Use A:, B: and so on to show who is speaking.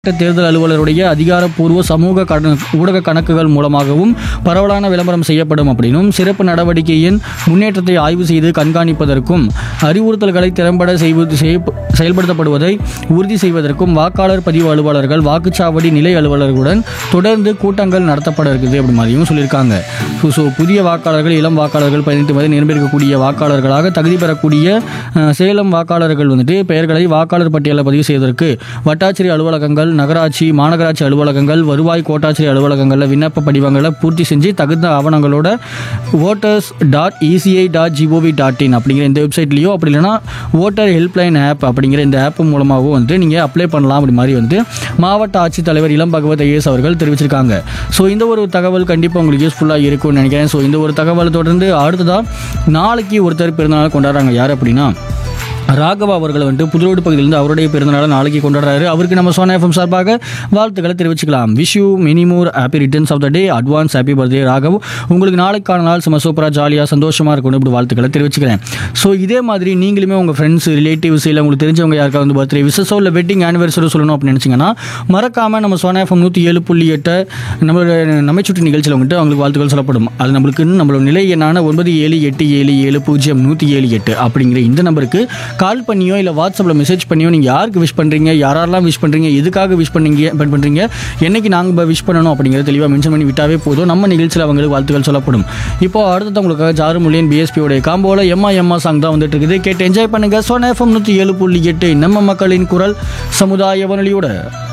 A: மாவட்ட தேர்தல் அலுவலருடைய அதிகாரப்பூர்வ சமூக கண- ஊடக கணக்குகள் மூலமாகவும் பரவலான விளம்பரம் செய்யப்படும் அப்படின்னும் சிறப்பு நடவடிக்கையின் முன்னேற்றத்தை ஆய்வு செய்து கண்காணிப்பதற்கும் அறிவுறுத்தல்களை திறம்பட செய்வது செய்ய- செயல்படுத்தப்படுவதை உறுதி செய்வதற்கும் வாக்காளர் பதிவு அலுவலர்கள் வாக்குச்சாவடி நிலை அலுவலர்களுடன் தொடர்ந்து கூட்டங்கள் நடத்தப்பட இருக்குது அப்படி மாதிரியும் சொல்லியிருக்காங்க ஸோ ஸோ புதிய வாக்காளர்கள் இளம் வாக்காளர்கள் பதினெட்டு வயது நிரம்பியிருக்கக்கூடிய வாக்காளர்களாக தகுதி பெறக்கூடிய அஹ், சேலம் வாக்காளர்கள் வந்துட்டு பெயர்களை வாக்காளர் பட்டியலில் பதிவு செய்வதற்கு வட்டாட்சியர் அலுவலகங்கள் நகராட்சி மாநகராட்சி அலுவலகங்கள் வருவாய் கோட்டாட்சியர் அலுவலகங்களில் விண்ணப்ப படிவங்களை பூர்த்தி செஞ்சு தகுந்த ஆவணங்களோட voters dot ECI dot GOV dot in அப்படிங்கிற இந்த வெப்சைட்லேயோ அப்படி இல்லைன்னா ஓட்டர் ஹெல்ப்லைன் ஆப் அப்படிங்கிற இந்த ஆப் மூலமாகவும் வந்துட்டு நீங்கள் அப்ளை பண்ணலாம் அப்படி மாதிரி வந்து மாவட்ட ஆட்சித்தலைவர் இளம் பகவத் ஐஏஎஸ் அவர்கள் தெரிவிச்சிருக்காங்க ஸோ இந்த ஒரு தகவல் கண்டிப்பாக உங்களுக்கு யூஸ்ஃபுல்லாக இருக்கும்னு நினைக்கிறேன் ஸோ இந்த ஒரு தகவலை தொடர்ந்து அடுத்ததாக நாளைக்கு ஒருத்தர் பிறந்தநாள் கொண்டாடுறாங்க யார் அப்படின்னா ராகவா அவர்கள் வந்துட்டு புதுரோடு பகுதியிலிருந்து அவருடைய பிறந்தநாளை நாளைக்கு கொண்டாடுறாரு அவருக்கு நம்ம சோனா எஃப்எம் சார்பாக வாழ்த்துக்களை தெரிவிச்சுக்கலாம் wish you many more happy returns of the day advance happy birthday Raghav உங்களுக்கு நாளைக்கான நாள் சும்மா சூப்பராக ஜாலியாக சந்தோஷமாக இருக்கணும் இப்படி வாழ்த்துக்களை தெரிவிச்சுக்கிறேன் ஸோ இதே மாதிரி நீங்களுமே உங்கள் ஃப்ரெண்ட்ஸ் ரிலேட்டிவ்ஸ் இல்லை உங்களுக்கு தெரிஞ்சவங்க யாருக்காவது வந்து பர்த்டே விசஸோ இல்லை வெட்டிங் ஆனிவர்சரி சொல்லணும் அப்படின்னு நினச்சிங்கன்னா மறக்காமல் நம்ம சோனா எஃப்எம் நூற்றி ஏழு புள்ளி எட்டு நம்மளோட நம்மை சுற்றி நிகழ்ச்சியில் வந்துட்டு அவங்களுக்கு வாழ்த்துக்கள் சொல்லப்படும் அது நம்மளுக்கு நம்மளோட நிலை எண்ணான ஒன்பது ஏழு எட்டு ஏழு ஏழு பூஜ்ஜியம் நூற்றி ஏழு எட்டு அப்படிங்கிற இந்த நம்பருக்கு கால் பண்ணியோ இல்லை வாட்ஸ்அப்பில் மெசேஜ் பண்ணியோ நீங்கள் யாருக்கு விஷ் பண்ணுறீங்க யாரெல்லாம் விஷ் பண்ணுறீங்க எதுக்காக விஷ் பண்ணீங்க பண் பண்ணுறீங்க என்னைக்கு நாங்கள் விஷ் பண்ணணும் அப்படிங்கிறத தெளிவாக மென்ஷன் பண்ணி விட்டாவே போதும் நம்ம நிகழ்ச்சியில் அவங்களுக்கு வாழ்த்துக்கள் சொல்லப்படும் இப்போ அடுத்தது உங்களுக்காக ஜாரு முல்லியன் பிஎஸ்பியோடைய காம்போவில் எம்மா எம்மா சாங் தான் வந்துட்டு இருக்குது கேட்டு என்ஜாய் பண்ணுங்க சோனா எஃப்எம் நூற்றி ஏழு புள்ளி எட்டு நம்ம மக்களின் குரல் சமுதாய வானொலியோட